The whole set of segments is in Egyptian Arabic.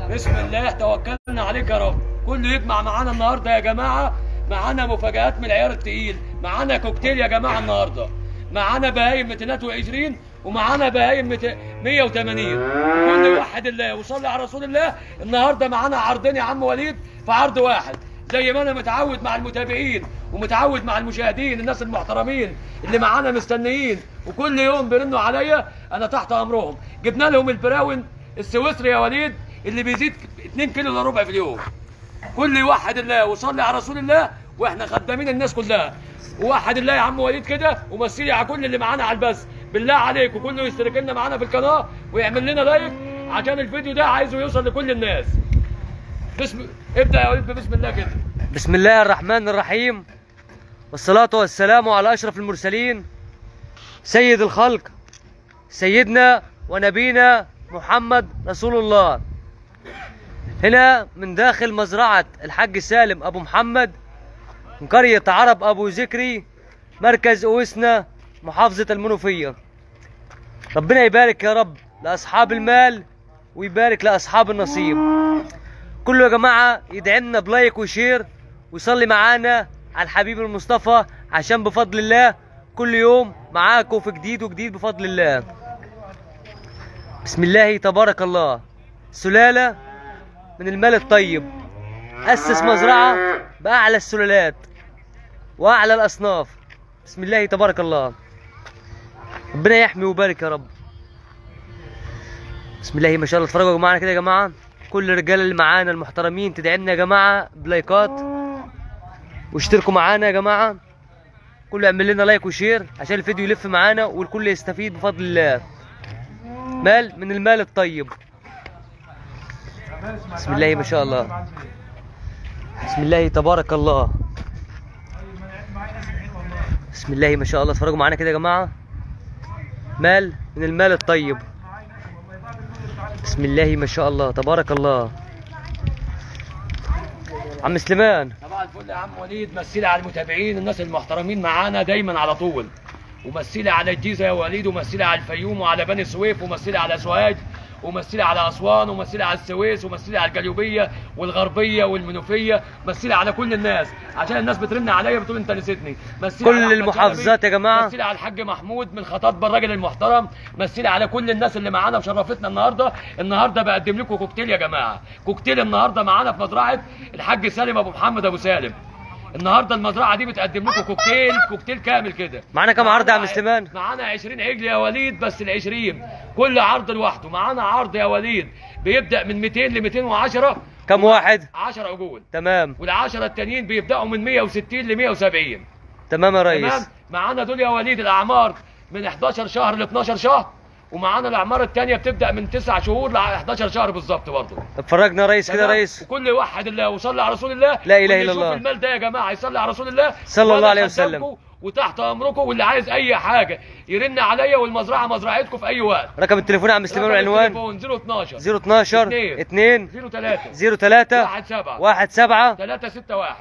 بسم الله توكلنا عليك يا رب كله يجمع معانا النهارده يا جماعه معانا مفاجآت من العيار التقيل معانا كوكتيل يا جماعه النهارده معانا بهايم 220 ومعانا بهايم 180 كل واحد الله وصلي على رسول الله النهارده معانا عرضين يا عم وليد في عرض واحد زي ما انا متعود مع المتابعين ومتعود مع المشاهدين الناس المحترمين اللي معانا مستنيين وكل يوم بيرنوا عليا انا تحت امرهم جبنا لهم البراون السويسري يا وليد اللي بيزيد 2 كيلو الا ربع في اليوم كل يوحد الله وصلي على رسول الله واحنا خدامين الناس كلها ووحد الله يا عم وليد كده ومثلي على كل اللي معانا على البث بالله عليك وكله يشترك لنا معانا في القناه ويعمل لنا لايك عشان الفيديو ده عايزه يوصل لكل الناس بسم ابدا يا وليد بسم الله كده بسم الله الرحمن الرحيم والصلاة والسلام على أشرف المرسلين سيد الخلق سيدنا ونبينا محمد رسول الله هنا من داخل مزرعة الحاج سالم أبو محمد من قرية عرب أبو ذكري مركز أوسنا محافظة المنوفية ربنا يبارك يا رب لأصحاب المال ويبارك لأصحاب النصيب كله يا جماعة يدعمنا بلايك وشير ويصلي معانا على الحبيب المصطفى عشان بفضل الله كل يوم معاكم في جديد وجديد بفضل الله بسم الله تبارك الله سلالة من المال الطيب أسس مزرعة بأعلى السلالات وأعلى الأصناف بسم الله تبارك الله ربنا يحمي ويبارك يا رب بسم الله ما شاء الله اتفرجوا معانا كده يا جماعة كل الرجال اللي معانا المحترمين تدعمنا يا جماعة بلايكات واشتركوا معانا يا جماعة كله يعمل لنا لايك وشير عشان الفيديو يلف معانا والكل يستفيد بفضل الله مال من المال الطيب بسم الله ما شاء الله بسم الله تبارك الله بسم الله ما شاء الله اتفرجوا معانا كده يا جماعة مال من المال الطيب بسم الله ما شاء الله تبارك الله عم سليمان طبعا الفل يا عم وليد مثلي على المتابعين الناس المحترمين معانا دايما على طول ومثلي على الجيزه يا وليد ومثلي على الفيوم وعلى بني سويف ومثلي على سوهاج ومثلي على اسوان ومثلي على السويس ومثلي على الجليوبيه والغربيه والمنوفيه مثلي على كل الناس عشان الناس بترن عليا بتقول انت نسيتني مثلي كل على أحمد المحافظات شلبي، يا جماعة. مثلي على الحاج محمود من خطاطبه الراجل المحترم مثلي على كل الناس اللي معانا وشرفتنا النهارده النهارده بقدم لكم كوكتيل يا جماعه كوكتيل النهارده معانا في مزرعه الحاج سالم ابو محمد ابو سالم النهارده المزرعه دي بتقدم لكم كوكتيل كوكتيل كامل كده معانا كام عرض يا عم سليمان؟ معانا 20 عجل يا وليد بس ال 20 كل عرض لوحده معانا عرض يا وليد بيبدا من 200 ل 210 كم واحد 10 عجول تمام وال10 التانيين بيبداوا من 160 ل 170 تمام يا تمام ريس معانا دول يا وليد الاعمار من 11 شهر ل 12 شهر ومعانا الاعمار الثانيه بتبدا من 9 شهور ل 11 شهر بالظبط برضه اتفرجنا يا ريس كده يا تمام؟ ريس وكل واحد الله وصلي على رسول الله لا إله واللي إلا يشوف الله. المال ده يا جماعه يصلي على رسول الله صلى الله وأنا عليه وسلم. خدامكم وتحت امركم واللي عايز اي حاجه يرن عليا والمزرعه مزرعتكم في اي وقت رقم التليفون يا عم سليمان والعنوان التليفون 012 012 اتنين. 2 03 03 17 17 361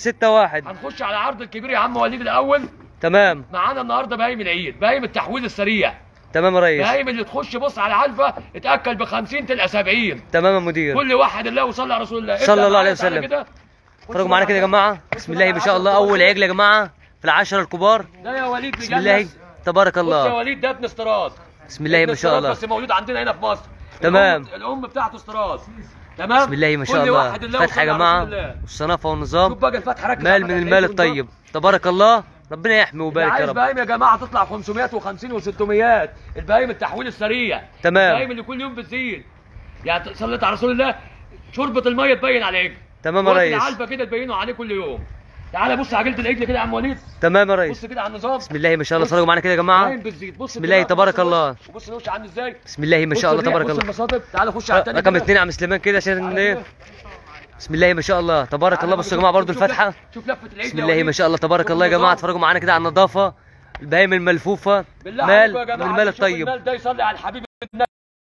361 هنخش على عرض الكبير يا عم وليد الاول تمام معانا النهارده بهايم العيد بهايم التحويل السريع تمام يا ريس بهايم اللي تخش بص على العلفه اتاكل ب 50 تلقى 70 تمام يا مدير كل واحد الله وصلى على رسول الله صلى ابدأ الله عليه معايا تعالى وسلم. كده. اتفرجوا معانا كده يا جماعه بسم الله ما شاء الله اول عجل يا جماعه في العشره الكبار ده يا وليد بسم الله بيجلس. تبارك بص يا الله وليد ده ابن استراد بسم الله ابن ما شاء استراد الله بس مولود عندنا هنا في مصر تمام. الام, الأم بتاعته استراد تمام بسم الله ما شاء كل الله واحد الله فتحه يا وصلى على رسول جماعه الله. والصنافه شوف والنظام بقى الفتحه ركز مال على من الفتحة المال دي الطيب تبارك الله ربنا يحمي اللي ويبارك يا عايز رب بهايم يا جماعه تطلع 550 و600 البهايم التحويل السريع تمام. البهايم اللي كل يوم بتزيد يعني صليت على رسول الله شربة الميه تبين على العجل تمام يا وقت ريس. العلبه كده تبينوا عليه كل يوم تعالى بص عجله العجل كده يا عم وليد تمام يا ريس بص كده على النظام بسم الله ما شاء الله اتفرجوا معانا كده يا جماعه باين بتزيد بص بسم الله كده، تبارك بص الوش. الله. وبص الوش عامل ازاي بسم الله ما شاء بص الله الريح، تبارك بص الله المصادب تعالى خش على التاني رقم كده. اثنين يا عم سليمان كده عشان تعالى ايه كده. بسم الله ما شاء الله تبارك الله تعالى بصوا يا شوف- جماعه برضو شوف الفتحه لف- شوف لفه العجل بسم يا الله وليد. ما شاء الله تبارك شوف الله يا جماعه النظام. اتفرجوا معانا كده على النظافه البهايم الملفوفه بالله مال عليكم يا من جماعه المال اللي يشوف الطيب المال ده يصلي على الحبيب النبي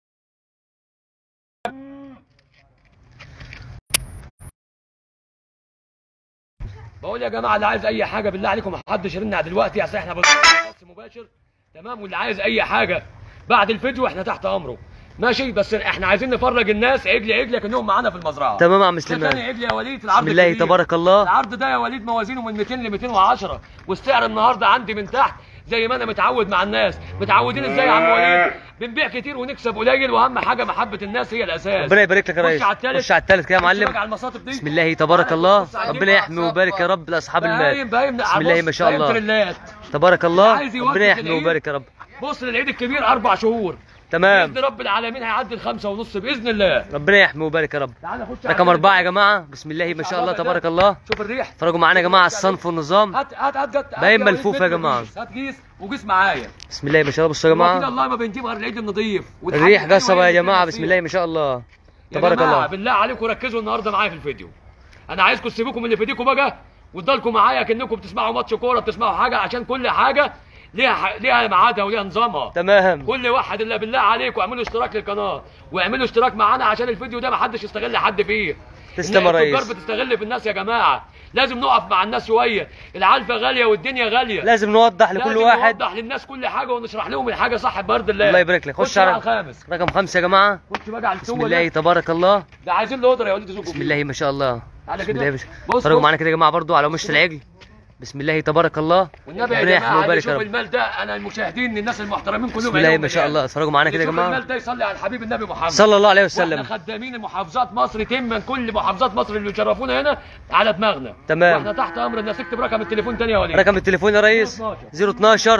بقول يا جماعه اللي عايز اي حاجه بالله عليكم ما حدش يرن على دلوقتي عشان احنا بس مباشر تمام واللي عايز اي حاجه بعد الفيديو احنا تحت امره ماشي بس احنا عايزين نفرج الناس عجل عجل كانهم معانا في المزرعه تمام يا عم ده تاني سليمان عجل يا وليد في العرض بسم الله الكبير. تبارك الله العرض ده يا وليد موازينه من 200 ل 210 والسعر النهارده عندي من تحت زي ما انا متعود مع الناس متعودين ازاي يا عم وليد بنبيع كتير ونكسب قليل واهم حاجه محبه الناس هي الاساس ربنا يبارك لك يا خش ريس على التالت. خش على التالت كده يا خش معلم بقى على المصاطب دي بسم الله تبارك الله بص على ربنا الجيب. يحمي ويبارك يا رب لاصحاب باين المال باين بسم الله ما شاء باين الله تريلات. تبارك الله عايز يوجه ربنا يحمي العيد. ويبارك يا رب بص للعيد الكبير اربع شهور تمام باذن رب العالمين هيعدي الخمسه ونص باذن الله ربنا يحمي ويبارك يا رب تعال نخش على رقم التالت. أربعة يا جماعة بسم الله ما شاء الله تبارك الله شوف الريح اتفرجوا معانا يا جماعة على الصنف والنظام هات هات هات هات باين هات يا ملفوف وليد يا بنت جماعة. وقيس. هات قيس وقيس معايا بسم الله ما شاء الله بصوا يا هو كده جماعة الله ما بنجيب غير العيد النظيف الريح والحاجة قصبة يا الحلوة جماعة اللي بسم الله ما شاء الله يا تبارك جماعة الله بالله عليكم ركزوا النهارده معايا في الفيديو انا عايزكم تسيبوكم من اللي في ايديكم بقى وتضلكم معايا كانكم بتسمعوا ماتش كوره بتسمعوا حاجه عشان كل حاجه ليها ح... ليها ميعادها وليها نظامها تمام كل واحد الا بالله عليكم اعملوا اشتراك للقناه واعملوا اشتراك معانا عشان الفيديو ده ما حدش يستغل حد فيه تسلم يا إن ريس. التجار بتستغل في الناس يا جماعه لازم نقف مع الناس شويه العلفه غاليه والدنيا غاليه لازم نوضح لكل لازم واحد نوضح للناس كل حاجه ونشرح لهم الحاجه صح بارد الله الله يبارك لك خش خش على على الخامس رقم خمسة يا جماعة خش بقى على بسم التوه الله ده. تبارك الله ده عايزين له قدره يا وليد بسم الله ما شاء الله تعالى بسم كده. الله ما شاء بص، اتفرجوا بص. معانا كده يا جماعة برضو على مشط العجل بسم الله تبارك الله والنبي يا ربنا يحمي جماعه اللي ويبارك يشوف يا رب المال ده انا المشاهدين الناس المحترمين كلهم بسم الله عينيهم ما شاء مليانة. الله اتفرجوا معانا كده يا يشوف جماعة المال ده يصلي على الحبيب النبي محمد صلى الله عليه واحنا وسلم خدامين محافظات مصر تما كل محافظات مصر اللي يشرفونا هنا على دماغنا تمام. واحنا تحت امر الناس تكتب رقم التليفون تاني يا وليد رقم التليفون يا ريس 012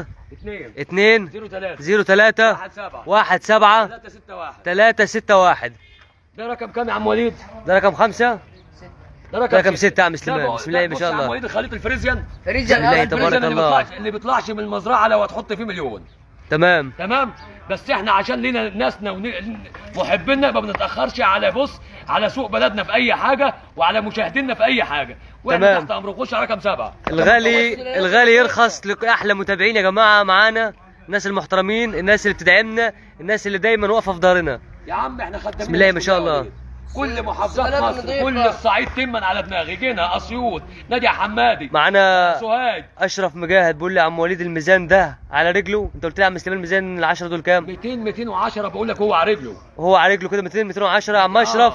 2 2 0 3 03 1 7 17 3 6 1 361 ده رقم كام يا عم وليد؟ ده رقم خمسة ده رقم رقم ستة يا عم ده سليمان. بقى- بسم الله ده ما بص شاء يا عم الله. وليد خليط الفريزيان فريزيان بسم الله آه، تبارك الفريزيان اللي الله. بيطلعش اللي بيطلعش من المزرعه لو هتحط فيه مليون تمام تمام بس احنا عشان لينا ناسنا ومحبينا ما بنتاخرش على بص على سوق بلدنا في اي حاجه وعلى مشاهدينا في اي حاجه واحنا تمام. تحت امر خش على رقم سبعه الغالي الغالي يرخص لاحلى متابعين يا جماعه معانا الناس المحترمين الناس اللي بتدعمنا الناس اللي دايما واقفه في ظهرنا يا عم احنا خدامين بسم الله ما شاء الله. كل محافظات بلد مصر نظيفة. كل الصعيد تما على دماغي جينا اسيوط نادي حمادي معانا سوهاج اشرف مجاهد بيقول لي يا عم وليد الميزان ده على رجله انت قلت لي يا عم سليمان الميزان العشرة دول كام 200 210 بقول لك هو على رجله وهو على رجله كده 200 210 يا عم اشرف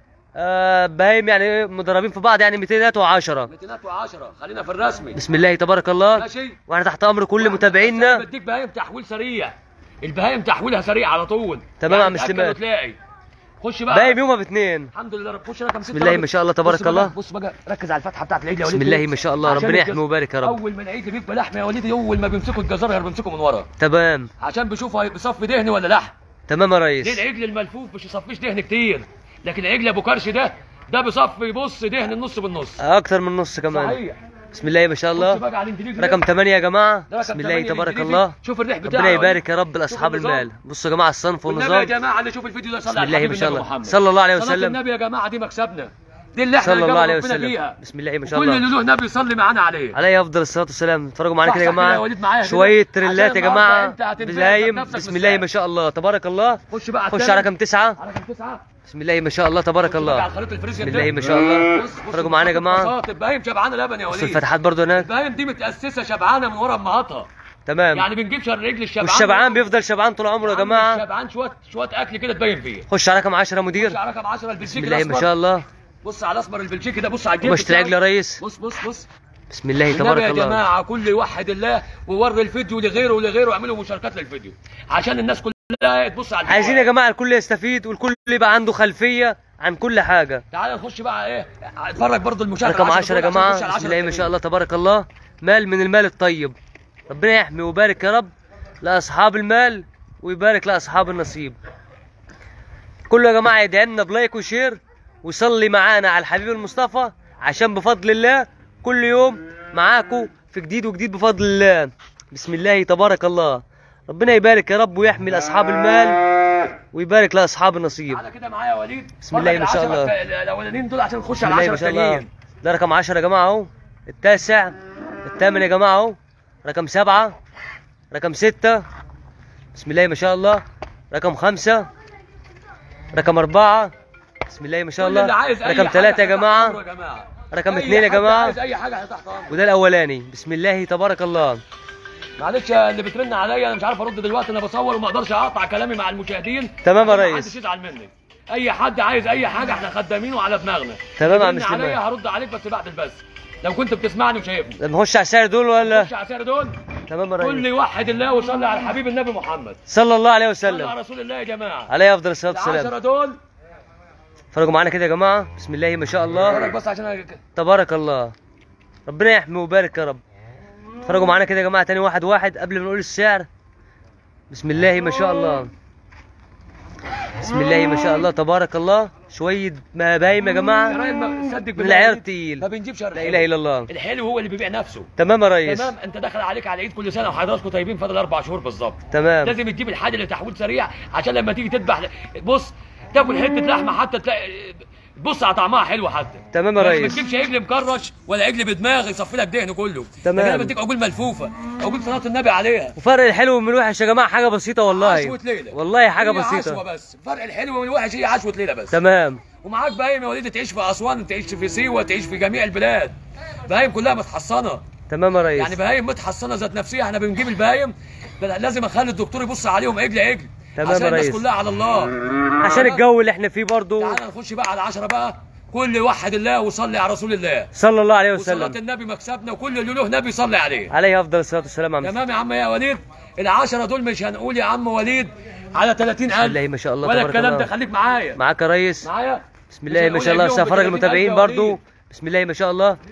آه بهايم يعني إيه، مضربين في بعض يعني 210 210 خلينا في الرسمي بسم الله تبارك الله ماشي واحنا تحت امر كل متابعينا بديك بهايم تحويل سريع البهايم تحويلها سريع على طول تمام يا عم تأكد سليمان. وتلاقي خش بقى بايم يومها باثنين الحمد لله رب خش رقم بسم الله ما شاء الله تبارك بص بقى- الله. بص بقى ركز على الفتحه بتاعت العيد يا بسم وليد الله ما شاء الله عشان ربنا الجز- يحمي ويبارك يا رب اول ما العيد بيبقى لحمه يا وليد اول ما بيمسكوا الجزار بيمسكوا من ورا تمام عشان بيشوفوا بيصفي دهن ولا لحم تمام يا ليه ريس العجل الملفوف مش يصفيش دهن كتير لكن العجل ابو كرش ده ده بيصفي بص دهن النص بالنص اكتر من نص كمان صحيح بسم الله ما شاء خش الله بقى على الانجليزي رقم 8 يا جماعه ده رقم بسم الله 8 تبارك الإنجليزي. الله شوف الريح بتاعه ربنا يا يبارك يا وليد. رب شوف لاصحاب النظام. المال بصوا يا جماعه الصنف والنبي يا والنظام جماعه اللي يشوف الفيديو ده صلى بسم على الله الحبيب ما شاء النبي الله محمد صلى الله عليه صلاة وسلم النبي يا جماعه دي مكسبنا دي اللي احنا صلى الله نجرب عليه ربنا وسلم بيها بسم الله ما شاء كل الله اللي له نبي يصلي معانا عليه عليه افضل الصلاه والسلام اتفرجوا معانا صح كده يا صح كده يا جماعه وليد معايا كده. شويه عشان تريلات يا النهاردة جماعه أنت هتنفعك بالهايم نفسك بسم من الله الساعة. ما شاء الله تبارك الله خش بقى خش على رقم تسعة رقم تسعه بسم الله ما شاء الله تبارك خش بقى الله على خليط الفريزيان بسم ده. الله ما شاء الله بص- بص اتفرجوا معانا يا جماعه ببساطة، البهايم شبعانه لبن يا بصوا وليد الفتحات برضو هناك البهايم دي متاسسه شبعانه من ورا امهاتها تمام يعني بنجيب شر رجل الشبعان والشبعان بيفضل شبعان طول عمره يا جماعه شبعان شويه شويه اكل كده تبين فيه خش على رقم 10 يا خش مدير على رقم 10 بسم البلجيكي الله ما الأسمر. شاء الله بص على الاسمر البلجيكي ده بص على الجلد ومشت العجل يا ريس بص بص بص بسم الله النبي تبارك يا الله جماعه كل يوحد الله ووري الفيديو لغيره ولغيره واعملوا مشاركات للفيديو عشان الناس كلها تبص على الفيديو عايزين يا جماعه الكل يستفيد والكل يبقى عنده خلفيه عن كل حاجه تعال نخش بقى ايه اتفرج برضو المشاهده رقم 10 يا عشان جماعه نخش على بسم الله ما 10 شاء الله تبارك الله مال من المال الطيب ربنا يحمي ويبارك يا رب لاصحاب المال ويبارك لاصحاب النصيب كله يا جماعه يدعي لنا بلايك وشير ويصلي معانا على الحبيب المصطفى عشان بفضل الله كل يوم معاكم في جديد وجديد بفضل الله بسم الله تبارك الله ربنا يبارك يا رب ويحمي لاصحاب المال ويبارك لاصحاب النصيب تعالى كده معايا يا وليد بسم الله ما شاء فرج الله. العشرة الت- الاولانيين دول عشان نخش بسم على الله 10 ما شاء الله التانيين ده رقم 10 يا جماعه اهو التاسع الثامن يا جماعه اهو رقم سبعة رقم ستة بسم الله ما شاء الله رقم خمسة رقم أربعة بسم الله ما شاء كل اللي الله عايز أي رقم حاجة ثلاثة يا تحت جماعة أمره يا جماعه رقم أي اثنين يا حد جماعة عايز اي حاجه تحت امره وده الأولاني بسم الله تبارك الله معلش اللي بترن عليا انا مش عارف ارد دلوقتي انا بصور وما اقدرش اقطع كلامي مع المشاهدين تمام يا عشان ريس. محدش يزعل مني اي حد عايز اي حاجه احنا خدامين وعلى دماغنا تمام يا عم ترن سليمان. عليا هرد عليك بس بعد البث لو كنت بتسمعني وشايفني نخش على السعر دول ولا خش على السعر دول تمام يا ريس كل واحد الله وصلي على حبيب النبي محمد صلى الله عليه صلي وسلم على رسول الله يا جماعه عليه افضل الصلاه والسلام العشرة دول اتفرجوا معانا كده يا جماعه بسم الله ما شاء الله اتفرج بس عشان أنا- تبارك الله ربنا يحمي ويبارك يا رب اتفرجوا معانا كده يا جماعه تاني واحد واحد قبل ما نقول السعر بسم الله ما شاء الله بسم الله ما شاء الله تبارك الله شويه مبايم يا يا جماعه راجل ما صدق من بالله العيار عليك، التقيل ما بنجيبش شهر لا اله الا الله الحلو هو اللي بيبيع نفسه تمام يا ريس تمام انت داخل عليك على العيد كل سنه وحضراتكم طيبين فاضل اربع شهور بالظبط تمام لازم تجيب الحاجه اللي تحويل سريع عشان لما تيجي تذبح بص تاكل حته لحمه حتى تلاقي بص على طعمها حلو حتى تمام يا ما ريس تجيبش عجل مكرش ولا عجل بدماغ يصفي لك دهن كله تمام. لكن انا بديك عجول ملفوفه عجول صلاه النبي عليها وفرق الحلو من الوحش يا جماعه حاجه بسيطه والله عشوة ليله والله حاجه هي عشوة بسيطه بس فرق الحلو من الوحش هي عشوة ليله بس تمام ومعاك بهايم يا وليد تعيش في اسوان تعيش في سيوه تعيش في جميع البلاد بهايم كلها متحصنه تمام يا ريس يعني بهايم متحصنه ذات نفسها احنا بنجيب البهايم لازم اخلي الدكتور يبص عليهم عجل عجل تمام عشان يا الناس ريس. كلها على الله عشان الجو اللي احنا فيه برضو تعال نخش بقى على العشرة بقى كل وحد الله وصلي على رسول الله صلى الله عليه وصلاة وسلم النبي مكسبنا وكل اللي له نبي صلي عليه عليه افضل الصلاه والسلام يا عم تمام يا عم يا وليد العشرة دول مش هنقول يا عم وليد على 30000 بسم الله ما شاء الله ولا تبارك الكلام الله. ده خليك معايا معاك يا ريس معايا بسم الله ما شاء الله سافر المتابعين برضو بسم الله ما شاء الله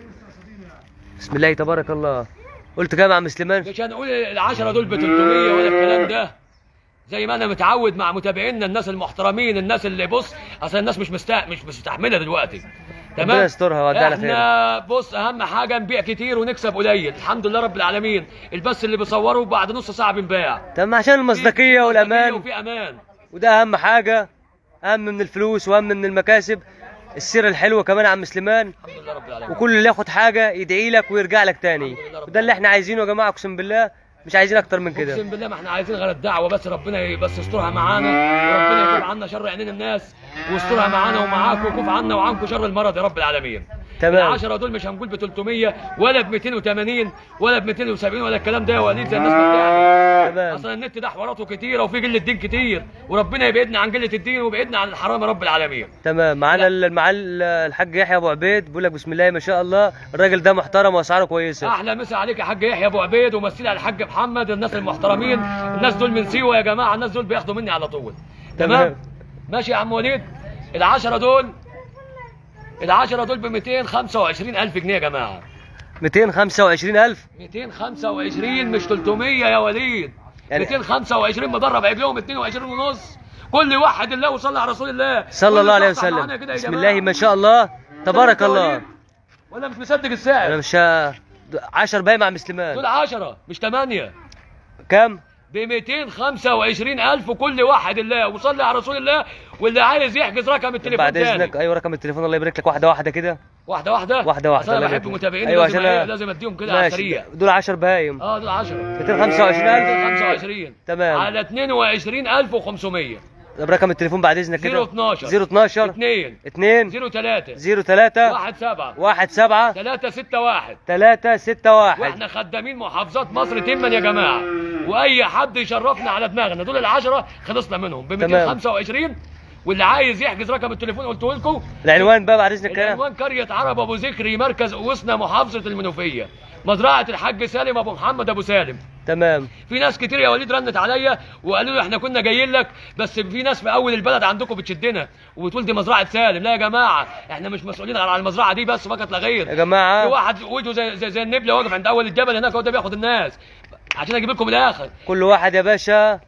بسم الله تبارك الله قلت كام يا عم سليمان مش هنقول العشرة دول ب 300 ولا الكلام ده زي ما انا متعود مع متابعينا الناس المحترمين الناس اللي بص اصل الناس مش مستا... مش مستحمله دلوقتي ربنا يسترها ويوديها على خير احنا بص اهم حاجه نبيع كتير ونكسب قليل الحمد لله رب العالمين البث اللي بيصوره بعد نص ساعه بنباع تمام عشان المصداقيه والامان وفي امان وده اهم حاجه اهم من الفلوس واهم من المكاسب السيره الحلوه كمان يا عم سليمان الحمد لله رب العالمين وكل اللي ياخد حاجه يدعي لك ويرجع لك تاني وده اللي احنا عايزينه يا جماعه اقسم بالله مش عايزين اكتر من كده اقسم بالله ما احنا عايزين غير الدعوه بس ربنا ي- بس يسترها معانا وربنا يكف عنا شر عينين الناس ويسترها معانا ومعاكم ويكف عنا وعنكم شر المرض يا رب العالمين تمام العشرة دول مش هنقول ب 300 ولا ب 280 ولا ب 270 ولا الكلام ده يا وليد زي الناس ما بتعمل تمام اصلا النت ده حواراته كتيره وفي قله دين كتير وربنا يبعدنا عن قله الدين ويبعدنا عن الحرام يا رب العالمين تمام معانا ال- معاه ال- الحاج يحيى ابو عبيد بيقول لك بسم الله ما شاء الله الراجل ده محترم واسعاره كويسه احلى مسا عليك يا حاج يحيى ابو عبيد ومثلي على الحاج محمد الناس المحترمين الناس دول من سيوه يا جماعه الناس دول بياخدوا مني على طول تمام. تمام ماشي يا عم وليد العشرة دول العشرة دول ب 225 ألف جنيه يا جماعة 225000 225 مش 300 يا وليد يعني- 225 مضرب عجلهم 22 ونص كل واحد الله وصلى على رسول الله صلى الله عليه كل صح معانا وسلم كده يا بسم جماعة. الله ما شاء الله تبارك يا الله وليد. ولا مش مصدق انا السعر مش ه- 10 باقي مع دول مسلمان 10 مش 8 كام ب 225 ألف كل واحد الله وصلي على رسول الله واللي عايز يحجز رقم التليفون بعد تاني اذنك ايوه رقم التليفون الله يبارك لك واحده واحده كده واحده واحده واحده واحده أصل انا الله بحب يبارك لك. متابعيني ايوه لازم, عشان إيه؟ أنا- لازم اديهم كده على ماشي السريع دول 10 بهايم اه دول 10 225000 25 تمام. على 22500 طب رقم التليفون بعد اذنك كده 012 012 2 2 03 03 1 7 1 7 3 6 1 3 6 1 واحنا خدامين محافظات مصر تما يا جماعه واي حد يشرفنا على دماغنا دول العشرة خلصنا منهم ب تمام. 225 واللي عايز يحجز رقم التليفون قلته لكم العنوان بقى بعد اذنك كده العنوان قرية عرب ابو ذكري مركز اوسنا محافظة المنوفية مزرعة الحاج سالم ابو محمد ابو سالم تمام في ناس كتير يا وليد رنت عليا وقالوا لي احنا كنا جايين لك بس في ناس في اول البلد عندكم بتشدنا وبتقول دي مزرعه سالم لا يا جماعه احنا مش مسؤولين غير على المزرعه دي بس فقط لا غير يا في جماعه واحد وجهه زي زي, زي النبله واقف عند اول الجبل هناك هو ده بياخد الناس عشان اجيب لكم الاخر كل واحد يا باشا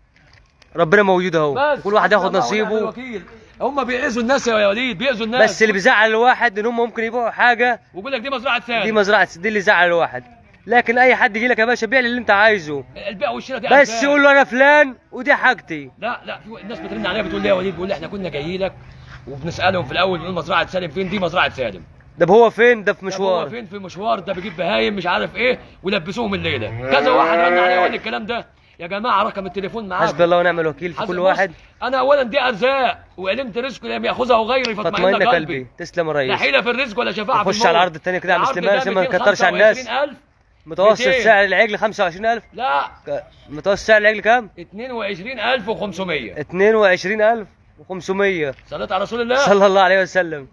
ربنا موجود اهو بس كل واحد ياخد الله ونعم نصيبه الوكيل. هم بيأذوا الناس يا وليد بيأذوا الناس بس اللي بيزعل الواحد ان هم ممكن يبيعوا حاجه ويقول لك دي مزرعه دي سالم مزرعه دي اللي زعل الواحد لكن اي حد يجي لك يا باشا بيع لي اللي انت عايزه البيع والشراء دي بس أرزاق. قول له انا فلان ودي حاجتي لا لا في الناس بترن عليا بتقول لي يا وليد بيقول لي احنا كنا جايين لك وبنسالهم في الاول بنقول مزرعه سالم فين دي مزرعه سالم ده هو فين ده في طب هو مشوار فين في مشوار ده بيجيب بهايم مش عارف ايه ولبسوهم الليله كذا واحد رن عليا وقال لي الكلام ده يا جماعه رقم التليفون معاكم حسبي الله ونعم الوكيل في حسب- كل بص، واحد انا اولا دي ارزاق وعلمت رزق لم ياخذه غيري فاطمئن فاطمئن قلبي قلبي تسلم يا لا ريس حيله في الرزق ولا شفاعه في نخش الموت على العرض التاني كده يا عم العرض سليمان ده عشان ما نكترش على الناس 225,000 متوسط 200. سعر العجل 25000 لا ك- متوسط سعر العجل كام 22500 22500 صليت على رسول الله صلى الله عليه وسلم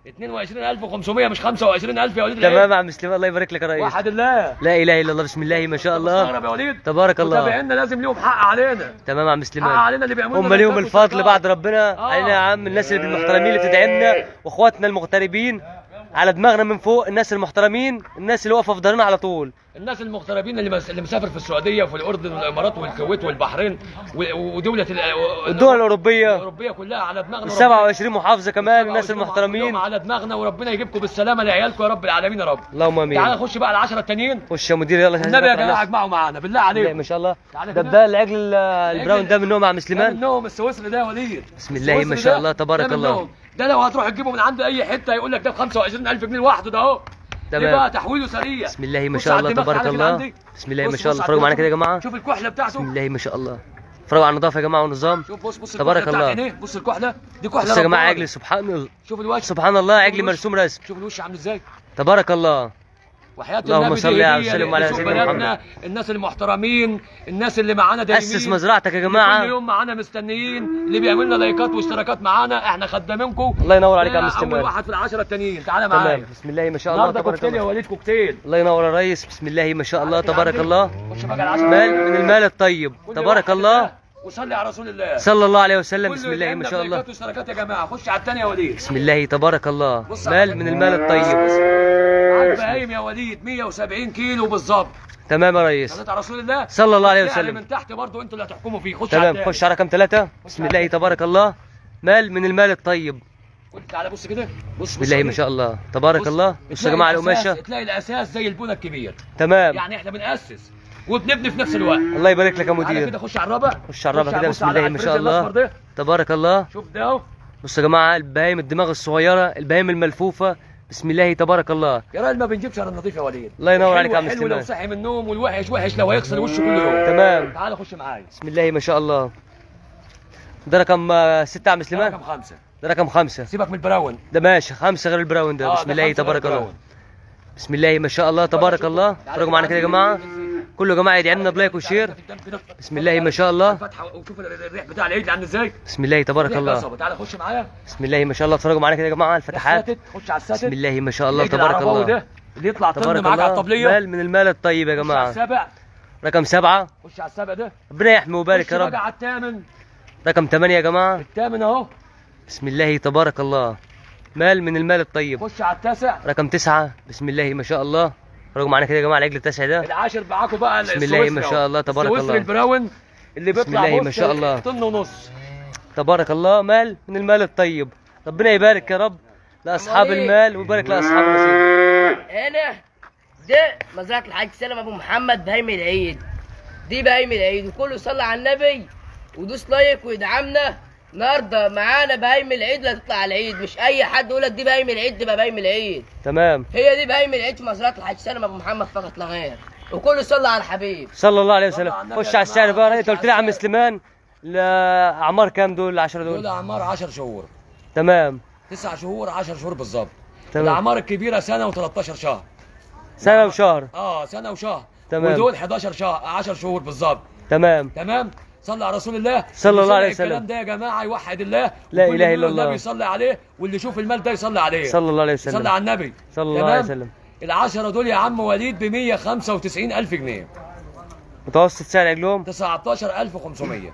22500 مش 25000 يا وليد تمام العيد يا عم سليمان الله يبارك لك يا ريس وحد الله لا اله الا الله بسم الله ما شاء الله مستغرب يا وليد تبارك الله متابعينا لازم ليهم حق علينا تمام يا عم حق سليمان علينا اللي بيعملوا هم ليهم الفضل بعد ربنا آه. علينا يا عم الناس اللي المحترمين اللي بتدعمنا واخواتنا المغتربين على دماغنا من فوق الناس المحترمين الناس اللي واقفه في ظهرنا على طول الناس المغتربين اللي مس... اللي مسافر في السعوديه وفي الاردن والامارات والكويت والبحرين و... ودوله ال... والدول الاوروبيه الاوروبيه كلها على دماغنا ال 27 محافظه كمان الناس 27 المحترمين على دماغنا وربنا يجيبكم بالسلامه لعيالكم يا رب العالمين يا رب اللهم تعالى امين نخش بقى العشرة التانيين خش يا مدير يلا النبي يا جماعه اجمعوا معانا بالله لا عليكم ما شاء الله تعالى ده كده. ده العجل ال- البراون ده منهم يا عم ده سليمان منهم السويسري ده يا وليد بسم الله ما السويسري شاء ده- الله تبارك ده الله منهم. ده لو هتروح تجيبه من عند اي حته يقول لك ده ب 25000 جنيه لوحده ده اهو تمام. ليه بقى تحويله سريع بسم الله ما بص شاء على الله الدماغ، تبارك تعالى كده الله عندي. بسم الله ما بص- شاء بص الله على اتفرجوا معانا الدماغ. كده يا جماعه شوف الكحله بتاعته بسم الله ما شاء الله اتفرجوا على النظافه يا جماعه والنظام شوف بص بص تبارك الكحلة بتاع الله. عينيه بص الكحله دي كحله بص يا جماعه رباني. عجل سبحان شوف الوش سبحان الله عجل الوش. مرسوم رسم شوف الوش عامل ازاي تبارك الله وحياة اللهم النبي دي صل على هدية وسلم على لشوف سيدنا بناتنا، الناس المحترمين الناس اللي معانا دايمين اسس مزرعتك يا كل جماعه يوم معانا مستنيين اللي بيعمل لنا لايكات واشتراكات معانا احنا خدامينكم الله ينور عليك يا عم اول استمرار واحد في العشرة التانيين تعالى معايا تمام بسم الله ما شاء الله النهارده تبارك كوكتيل يا الله وليد كوكتيل الله ينور يا ريس بسم الله ما شاء الله تبارك الله خش بقى العشرة مال من المال الطيب كل تبارك واحد الله لله وصلي على رسول الله صلى الله عليه وسلم كله بسم الله ما يدعمنا شاء الله بلايكات واشتراكات يا جماعه خش على الثانيه يا وليد بسم الله تبارك الله بص مال من المال الطيب معاك بهايم يا وليد 170 كيلو بالظبط تمام يا ريس صليت على رسول الله صلى الله عليه السعر وسلم من تحت برضه انتوا اللي هتحكموا فيه خش تمام على خش على رقم ثلاثة بسم الله تبارك الله مال من المال الطيب قلت تعالى بص كده بص بسم الله ما شاء الله تبارك الله بص يا جماعة القماشة تلاقي الاساس زي البونه الكبير تمام يعني احنا بنأسس وبنبني في نفس الوقت الله يبارك لك يا تعالى مدير كده خش على الرابع خش على الرابع كده بص بسم على الله ما شاء الفريز الأصفر الله ده. تبارك الله شوف ده اهو بص يا جماعة البهايم الدماغ الصغيرة البهايم الملفوفة بسم الله تبارك الله يا راجل ما بنجيبش على النظيف يا وليد الله ينور الحلو عليك يا عم حلو استمرار. لو صحي من النوم والوحش وحش لو هيغسل وشه كل يوم تمام تعالى خش معايا بسم الله ما شاء الله ده رقم آه، ستة يا عم ده سليمان رقم خمسه ده رقم خمسة سيبك من البراون ده ماشي خمسة غير البراون ده آه، بسم ده الله خمسة تبارك غير الله البراون. بسم الله ما شاء الله تبارك الله اتفرجوا معانا كده يا جماعة كله يا جماعة يدعي لنا بلايك وشير بسم الله ما شاء الله فتحه وشوف الريح بتاع العيد عامل ازاي بسم الله تبارك ريح الله قصبة. تعالى خش معايا بسم الله ما شاء الله اتفرجوا معانا كده يا جماعة الفتحات الساتت خش على الساتت بسم الله ما شاء الله العيد تبارك العرباوي الله ده اللي يطلع طن تبارك معاك على الله الطبليه مال من المال الطيب يا خش على جماعة السابع رقم سبعة خش على السابع ده ربنا يحمي ويبارك خش يا رب بقى على الثامن رقم ثمانية يا جماعة الثامن اهو بسم الله تبارك الله مال من المال الطيب خش على التاسع رقم تسعة بسم الله ما شاء الله اتفرجوا معانا كده يا جماعة العجل التاسع ده العاشر معاكم بقى بسم الله ما شاء الله، تبارك السويسري الله. البراون اللي بسم بيطلع الله ما بص شاء الله. طن ونص تبارك الله مال من المال الطيب ربنا يبارك يا رب لأصحاب أمال إيه؟ المال ويبارك لأصحاب النصيب هنا ده مزرعة الحاج سلام ابو محمد بهايم العيد دي بهايم العيد وكله يصلي على النبي ودوس لايك ويدعمنا النهارده معانا بهايم العيد لا تطلع على العيد مش اي حد يقول لك دي بهايم العيد تبقى بهايم العيد تمام هي دي بهايم العيد في مزرعة الحاج سلام ابو محمد فقط لا غير وكله يصلي على الحبيب صلى الله عليه وسلم صلى على النبي خش يا على السعر جماعة، بقى خش انت على قلت لي يا عم السعر. سليمان لأعمار كام دول العشرة دول دول اعمار 10 شهور تمام تسع شهور 10 شهور بالظبط تمام. الاعمار الكبيره سنه و13 شهر سنة وشهر اه سنه وشهر تمام. ودول 11 شهر 10 شهور بالظبط تمام تمام صلى على رسول الله صلى اللي الله عليه سمع الكلام وسلم. ده يا جماعه يوحد الله لا وكل إله اللي إلا يقول النبي الله. يصلي عليه واللي يشوف المال ده يصلي عليه صلى الله عليه يصلي وسلم على النبي صلى الله تمام؟ عليه وسلم العشرة دول يا عم وليد ب 195 ألف جنيه متوسط سعر عجلهم 19500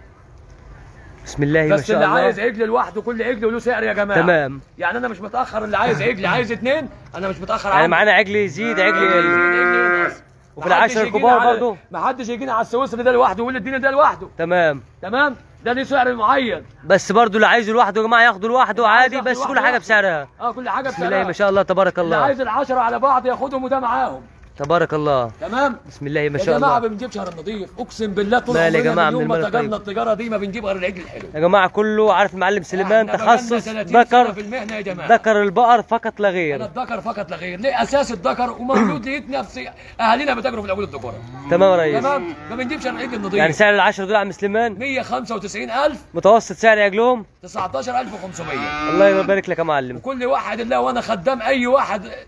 بسم الله ما بس اللي شاء عايز الله عجل لوحده كل عجل له سعر يا جماعة تمام يعني أنا مش متأخر اللي عايز عجل عايز اتنين أنا مش متأخر يعني عنه. معانا عجل يزيد عجل عجل يقل عجل ينقص. وفي محدش العشر يجينا الكبار على- برضو؟ محدش يجينا على السويسري ده لوحده ويقول اديني ده لوحده تمام تمام ده ليه سعر معين بس برضو اللي عايزه لوحده يا جماعه ياخده لوحده عادي ياخده بس كل لوحده حاجه ياخده. بسعرها اه كل حاجة بسم الله ما شاء الله تبارك اللي الله عايز العشرة على بعض ياخدهم وده معاهم تبارك الله تمام بسم الله ما يا شاء جماعة الله ما بنجيبش شهر نظيف اقسم بالله طول مال يا عمرنا جماعة من من يوم ما المال تجرنا الطيب. التجارة دي ما بنجيب غير العجل الحلو يا جماعه كله عارف المعلم سليمان إحنا بقالنا تخصص 30 سنة ذكر في المهنة يا جماعة ذكر البقر فقط لا انا غير الذكر فقط لا غير ليه اساس الذكر ومولود لقيت نفسي اهالينا بتجروا في العجول الذكورة تمام يا ريس تمام ما بنجيبش غير العجل النظيف يعني سعر العشرة دول يا عم سليمان 195000 متوسط سعر عجلهم 19500 الله يبارك لك يا معلم وكل واحد الله وانا خدام اي واحد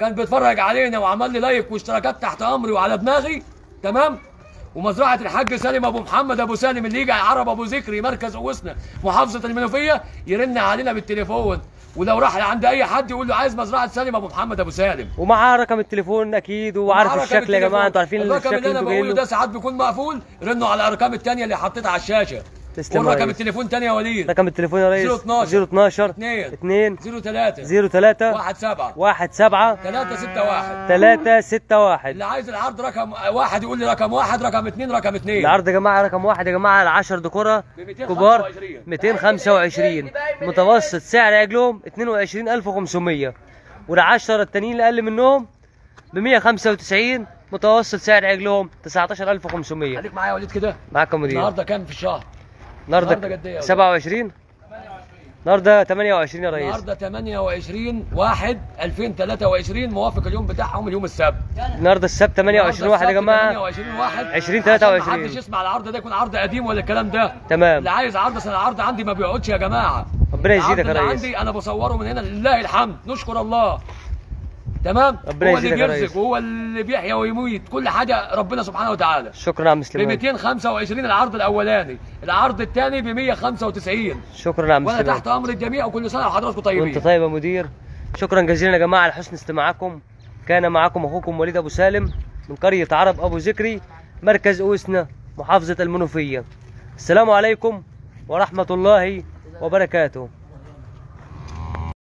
كان بيتفرج علينا وعمل لي لايك واشتراكات تحت امري وعلى دماغي تمام ومزرعه الحاج سالم ابو محمد ابو سالم اللي يجي عرب ابو ذكري مركز اوسنا محافظه المنوفيه يرن علينا بالتليفون ولو راح عند اي حد يقول له عايز مزرعه سالم ابو محمد ابو سالم ومعاه رقم التليفون اكيد وعارف ومعاه رقم الشكل يا جماعه انتوا عارفين الرقم الشكل اللي انا انتوا بقوله جايين ده ساعات بيكون مقفول رنوا على الارقام الثانيه اللي حطيتها على الشاشه تسلم يا والرقم ريس. التليفون تاني يا وليد رقم التليفون يا ريس 012 012 2 2 03 03 1 7 1 7 3 6 1 3 6 1 اللي عايز العرض رقم واحد يقول لي رقم واحد رقم اثنين رقم اثنين العرض يا جماعه رقم واحد يا جماعه ال 10 دكوره ب كبار 225. 225 متوسط سعر عجلهم 22500 وال 10 التانيين اللي اقل منهم ب 195 متوسط سعر عجلهم 19500 خليك معايا يا وليد كده معاك يا مدير النهارده كام في الشهر؟ النهاردة قد النهارده إيه يا 27 النهارده 28 يا ريس النهارده 28 1 2023 موافق اليوم بتاعهم اليوم السبت النهارده السبت 28 واحد يا جماعه 28 1 20 23. ما حدش يسمع العرض ده يكون عرض قديم ولا الكلام ده تمام اللي عايز عرض اصل العرض عندي ما بيقعدش يا جماعه ربنا يزيدك العرض يا اللي ريس عندي انا بصوره من هنا لله الحمد نشكر الله تمام ربنا هو اللي يزيدك يا ريس. بيرزق وهو اللي بيحيى ويميت كل حاجه ربنا سبحانه وتعالى شكرا يا عم ب سليمان 225 العرض الاولاني العرض الثاني ب 195 شكرا يا عم وانا سليمان تحت امر الجميع وكل سنه وحضراتكم وانت طيبين طيب يا مدير شكرا جزيلا يا جماعه على حسن استماعكم كان معكم اخوكم وليد ابو سالم من قريه عرب ابو ذكري مركز اوسنا محافظه المنوفيه السلام عليكم ورحمه الله وبركاته